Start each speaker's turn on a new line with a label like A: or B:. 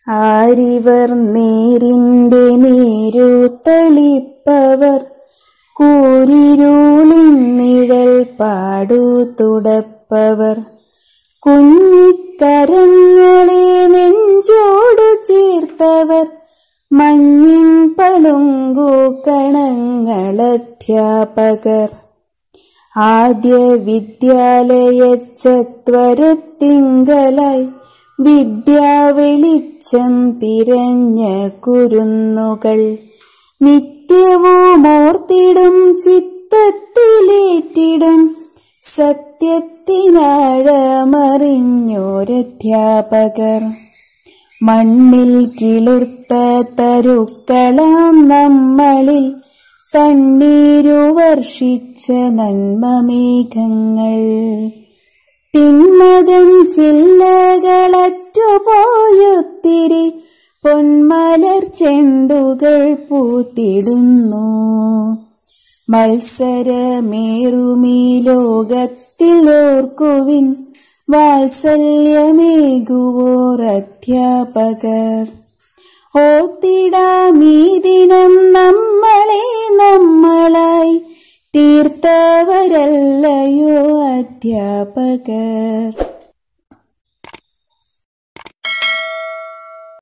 A: ആരിവർ നേരിന്റെ നേരു തളിപ്പവർ കൂരിരുളിൻ നിഴൽ പാടു തുടപ്പവർ കുഞ്ഞിക്കരങ്ങളെ നെഞ്ചോടു ചേർത്തവർ മഞ്ഞിൻ പളുങ്കു കണങ്ങളധ്യാപകർ ആദ്യ വിദ്യാലയ ചത്വരത്തിങ്കലായി വിദ്യാവെളിച്ചം തിരഞ്ഞ കുരുന്നുകൾ നിത്യവും ഓർത്തിടും ചിത്തത്തിലേറ്റിടും സത്യത്തിനാഴമറിഞ്ഞോരധ്യാപകർ മണ്ണിൽ കിളിർത്ത തരുക്കളാം നമ്മളിൽ തണ്ണീരു വർഷിച്ച നന്മമേഘങ്ങൾ തിന്മതൻ ചില്ലകളറ്റുപോയൊത്തിരി പൊന്മലർ ചെണ്ടുകൾ പൂത്തിടുന്നു മത്സരമേറുമീ ലോകത്തിൽ ഓർക്കുവിൻ വാത്സല്യമേകുവോർ അധ്യാപകർ ഓത്തിടാമീ ദിനം നമ്മളെ നമ്മളായി തീർത്തവരല്ലയോ അധ്യാപകർ